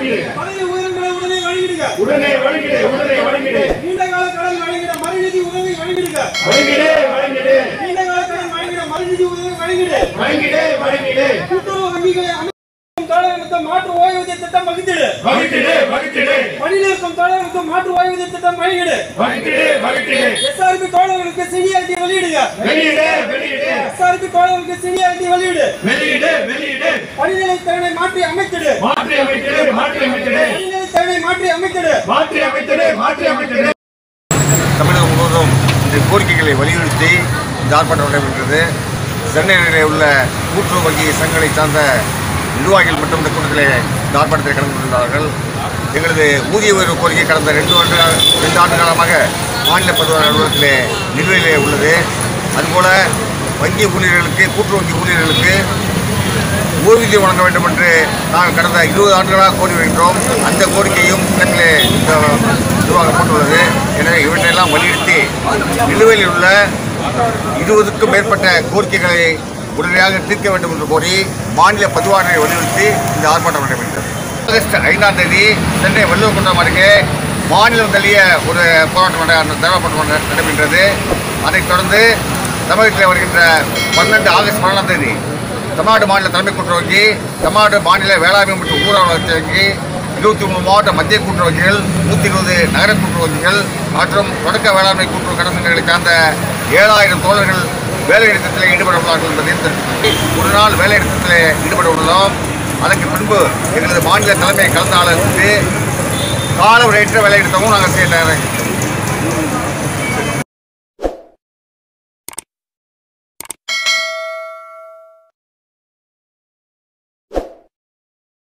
வழங்கிடு பதவி உயர்வுகளை உடனே வழங்கிடுக உடனே வழங்கிடு உடனே வழங்கிடு நீண்ட கால கடன் வழங்கிட மறுநிதி உதவி வழங்கிடுக வழங்கிடு வழங்கிடு நீண்ட கால கடன் வழங்கிட மறுநிதி உதவி வழங்கிடு வழங்கிடு வழங்கிடு கூட்டுறவு வங்கிகளை அமைக்கும் தொழில்நுட்ப மாற்று ஓய்வூதிய திட்டம் வகுத்திடு வகுத்திடு வகுத்திடு பணிநிறுத்தம் தொழில்நுட்ப மாற்று ஓய்வூதிய திட்டம் வழங்கிடு வகுத்திடு வகுத்திடு எஸ்ஆர்பி தோழர்களுக்கு சீனியாரிட்டி வெளியிடுக வெளியிடு வெளியிடு எஸ்ஆர்பி தோழர்களுக்கு சீனியாரிட்டி வெளியிடு வெளியிடு வெளியிடு பணிநிலை திறனை மாற்றி அமைத்திடு மாற்றி அமைத்திடு மாற்றி அமைத்திடு பணிநிலை திறனை மாற்றி அமைத்திடு மாற்றி அமைத்திடு மாற்றி அமைத்திடு தமிழகம் முழுவதும் இந்த கோரிக்கைகளை வலியுறுத்தி இந்த ஆர்ப்பாட்டம் நடைபெற்றது சென்னையில் உள்ள கூட்டுறவு வங்கி சங்கங்களை சார்ந்த நிர்வாகிகள் மட்டும் இந்த கூட்டத்திலே இந்த ஆர்ப்பாட்டத்தில் கலந்து கொண்டார்கள் எங்களது ஊதிய உயர்வு கோரிக்கை கடந்த ரெண்டு ஆண்டு ரெண்டு ஆண்டு காலமாக மாநில பதிவாளர் அலுவலகத்திலே நிலுவையிலே உள்ளது அதுபோல வங்கி ஊழியர்களுக்கு கூட்டுறவு வங்கி ஊழியர்களுக்கு ஓய்வூதியம் வழங்க வேண்டும் என்று நாங்கள் கடந்த இருபது ஆண்டுகளாக கோரி வருகின்றோம் அந்த கோரிக்கையும் இடத்திலே இந்த நிர்வாகம் போட்டுள்ளது எனவே இவற்றையெல்லாம் வலியுறுத்தி நிலுவையில் உள்ள இருபதுக்கும் மேற்பட்ட கோரிக்கைகளை உடனடியாக தீர்க்க வேண்டும் என்று கோரி மாநில பதிவாளரை வலியுறுத்தி இந்த ஆர்ப்பாட்டம் நடைபெற்றது ஆகஸ்ட் ஐந்தாம் தேதி சென்னை வள்ளுவக்குன்றம் அருகே மாநிலம் தள்ளிய ஒரு போராட்டம் நட- தர்ம போராட்டம் நட- நடைபெற்றது அதைத் தொடர்ந்து தமிழகத்தில் வருகின்ற பன்னெண்டு ஆகஸ்ட் பன்னெண்டாம் தேதி தமிழ்நாடு மாநில தலைமை கூட்டுறவு வங்கி தமிழ்நாடு மாநில வேளாண்மை மற்றும் ஊரக வளர்ச்சி வங்கி இருபத்தி மூணு மாவட்ட மத்திய கூட்டுறவு வங்கிகள் நூற்றி இருபது நகர கூட்டுறவு வங்கிகள் மற்றும் தொடக்க வேளாண்மை கூட்டுறவு கடன் சங்கங்களை சார்ந்த ஏழாயிரம் தோழர்கள் வேலை நிறுத்தத்தில் ஈடுபட உள்ளார்கள் என்பதை தெரிவித்து ஒரு நாள் வேலை நிறுத்தத்தில் ஈடுபட உள்ளோம் அதற்கு பின்பு எங்களது மாநில தலைமை கலந்து ஆலோசித்து கால ஏற்ற வேலை நிறுத்தமும் நாங்கள் செய்ய